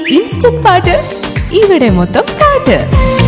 instant പാട്ട് ഇവിടെ മൊത്തം പാട്ട്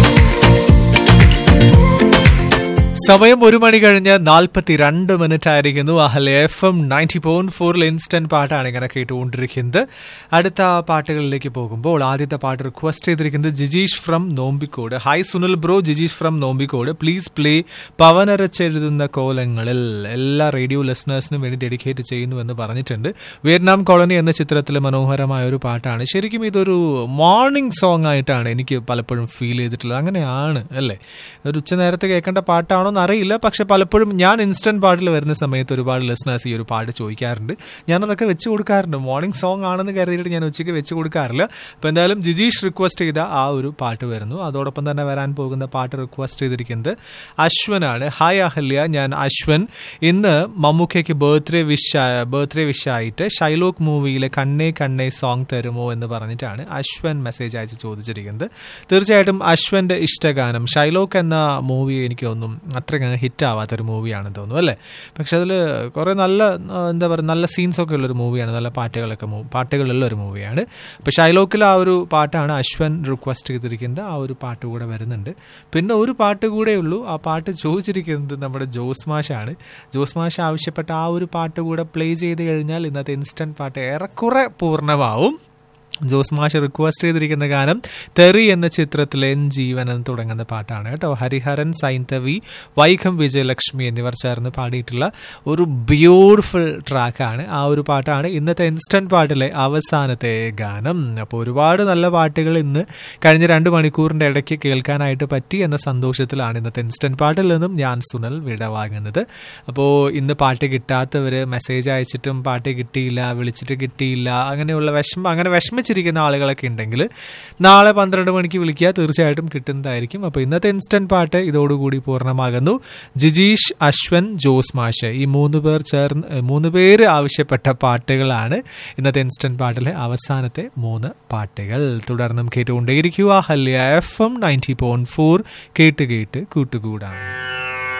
സമയം ഒരു മണി കഴിഞ്ഞ് നാൽപ്പത്തിരണ്ട് മിനിറ്റ് ആയിരിക്കുന്നു Ahalya F M ninety point ഫോറിൽ ഇൻസ്റ്റന്റ് പാട്ടാണ് ഇങ്ങനെ കേട്ടുകൊണ്ടിരിക്കുന്നത് അടുത്ത പാട്ടുകളിലേക്ക് പോകുമ്പോൾ ആദ്യത്തെ പാട്ട് റിക്വസ്റ്റ് ചെയ്തിരിക്കുന്നത് Jijeesh from Nombikkode hi Sunil bro Jijeesh from Nombikkode please play പവനരച്ചെഴുതുന്ന കോലങ്ങളിൽ എല്ലാ റേഡിയോ ലിസണേഴ്സിനും വേണ്ടി ഡെഡിക്കേറ്റ് ചെയ്യുന്നു എന്ന് പറഞ്ഞിട്ടുണ്ട് വിയറ്റ്നാം കോളനി എന്ന ചിത്രത്തിലെ മനോഹരമായ ഒരു പാട്ടാണ് ശരിക്കും ഇതൊരു മോർണിംഗ് സോങ് ആയിട്ടാണ് എനിക്ക് പലപ്പോഴും ഫീൽ ചെയ്തിട്ടുള്ളത് അങ്ങനെയാണ് അല്ലേ ഒരു ഉച്ച നേരത്തെ കേൾക്കേണ്ട പാട്ടാണോ എന്ന് അറിയില്ല പക്ഷെ പലപ്പോഴും ഞാൻ ഇൻസ്റ്റന്റ് പാട്ടിൽ വരുന്ന സമയത്ത് ഒരുപാട് ലിസണേഴ്സ് ഈ ഒരു പാട്ട് ചോദിക്കാറുണ്ട് ഞാനതൊക്കെ വെച്ച് കൊടുക്കാറുണ്ട് മോർണിംഗ് സോങ് ആണെന്ന് കരുതിയിട്ട് ഞാൻ ഉച്ചയ്ക്ക് വെച്ച് കൊടുക്കാറില്ല അപ്പോൾ എന്തായാലും ജിജീഷ് റിക്വസ്റ്റ് ചെയ്ത ആ ഒരു പാട്ട് വരുന്നു അതോടൊപ്പം തന്നെ വരാൻ പോകുന്ന പാട്ട് റിക്വസ്റ്റ് ചെയ്തിരിക്കുന്നത് അശ്വനാണ് ഹായ് അഹല്യ ഞാൻ അശ്വൻ ഇന്ന് മമ്മൂക്കയ്ക്ക് ബർത്ത്ഡേ വിഷ് ബർത്ത്ഡേ വിഷായിട്ട് ഷൈലോക്ക് മൂവിയിലെ കണ്ണേ കണ്ണേ സോങ് തരുമോ എന്ന് പറഞ്ഞിട്ടാണ് അശ്വൻ മെസ്സേജ് അയച്ച് ചോദിച്ചിരിക്കുന്നത് തീർച്ചയായിട്ടും അശ്വന്റെ ഇഷ്ടഗാനം ഷൈലോക്ക് എന്ന മൂവി എനിക്ക് തോന്നും അത്രയ്ക്ക് ഹിറ്റ് ആവാത്തൊരു മൂവിയാണെന്ന് തോന്നുന്നു അല്ലേ പക്ഷെ അതിൽ കുറേ നല്ല ആ, എന്താ പറയുക നല്ല സീൻസ് ഒക്കെ ഉള്ളൊരു മൂവിയാണ് നല്ല പാട്ടുകളൊക്കെ മൂ- പാട്ടുകളുള്ള ഒരു മൂവിയാണ് അപ്പോൾ ഷൈലോക്കിൽ ആ ഒരു പാട്ടാണ് അശ്വൻ റിക്വസ്റ്റ് ചെയ്തിരിക്കുന്നത് ആ ഒരു പാട്ട് കൂടെ വരുന്നുണ്ട് പിന്നെ ഒരു പാട്ട് കൂടെ ഉള്ളൂ ആ പാട്ട് ചോദിച്ചിരിക്കുന്നത് നമ്മുടെ ജോസ് മാഷാണ് ജോസ് മാഷ് ആവശ്യപ്പെട്ട ആ ഒരു പാട്ട് കൂടെ പ്ലേ ചെയ്ത് കഴിഞ്ഞാൽ ഇന്നത്തെ ഇൻസ്റ്റന്റ് പാട്ട് ഏറെക്കുറെ പൂർണ്ണമാവും ജോസ് മാഷ് റിക്വസ്റ്റ് ചെയ്തിരിക്കുന്ന ഗാനം തെറി എന്ന ചിത്രത്തിലെ എൻ ജീവൻ എന്ന് തുടങ്ങുന്ന പാട്ടാണ് കേട്ടോ ഹരിഹരൻ സൈന്തവി വൈഖം വിജയലക്ഷ്മി എന്നിവർ ചേർന്ന് പാടിയിട്ടുള്ള ഒരു ബ്യൂട്ടിഫുൾ ട്രാക്കാണ് ആ ഒരു പാട്ടാണ് ഇന്നത്തെ ഇൻസ്റ്റന്റ് പാട്ടിലെ അവസാനത്തെ ഗാനം അപ്പോൾ ഒരുപാട് നല്ല പാട്ടുകൾ ഇന്ന് കഴിഞ്ഞ രണ്ട് മണിക്കൂറിന്റെ ഇടയ്ക്ക് കേൾക്കാനായിട്ട് പറ്റി എന്ന സന്തോഷത്തിലാണ് ഇന്നത്തെ ഇൻസ്റ്റന്റ് പാട്ടിൽ നിന്നും ഞാൻ സുനൽ വിടവാങ്ങുന്നത് അപ്പോൾ ഇന്ന് പാട്ട് കിട്ടാത്തവർ മെസ്സേജ് അയച്ചിട്ടും പാട്ട് കിട്ടിയില്ല വിളിച്ചിട്ട് കിട്ടിയില്ല അങ്ങനെയുള്ള വിഷമം അങ്ങനെ വിഷമിച്ചിരിക്കുന്ന ആളുകളൊക്കെ ഉണ്ടെങ്കിൽ നാളെ പന്ത്രണ്ട് മണിക്ക് വിളിക്കുക തീർച്ചയായിട്ടും കിട്ടുന്നതായിരിക്കും അപ്പോൾ ഇന്നത്തെ ഇൻസ്റ്റന്റ് പാട്ട് ഇതോടുകൂടി പൂർണ്ണമാകുന്നു ജിജീഷ് അശ്വൻ ജോസ് മാഷ് ഈ മൂന്ന് പേർ ചേർന്ന് ഏ, മൂന്ന് പേര് ആവശ്യപ്പെട്ട പാട്ടുകളാണ് ഇന്നത്തെ ഇൻസ്റ്റന്റ് പാട്ടിലെ അവസാനത്തെ മൂന്ന് പാട്ടുകൾ തുടർന്നും കേട്ടുകൊണ്ടേയിരിക്കുക Ahalya F M ninety point four കേട്ട് കേട്ട് കൂട്ടുകൂടാണ്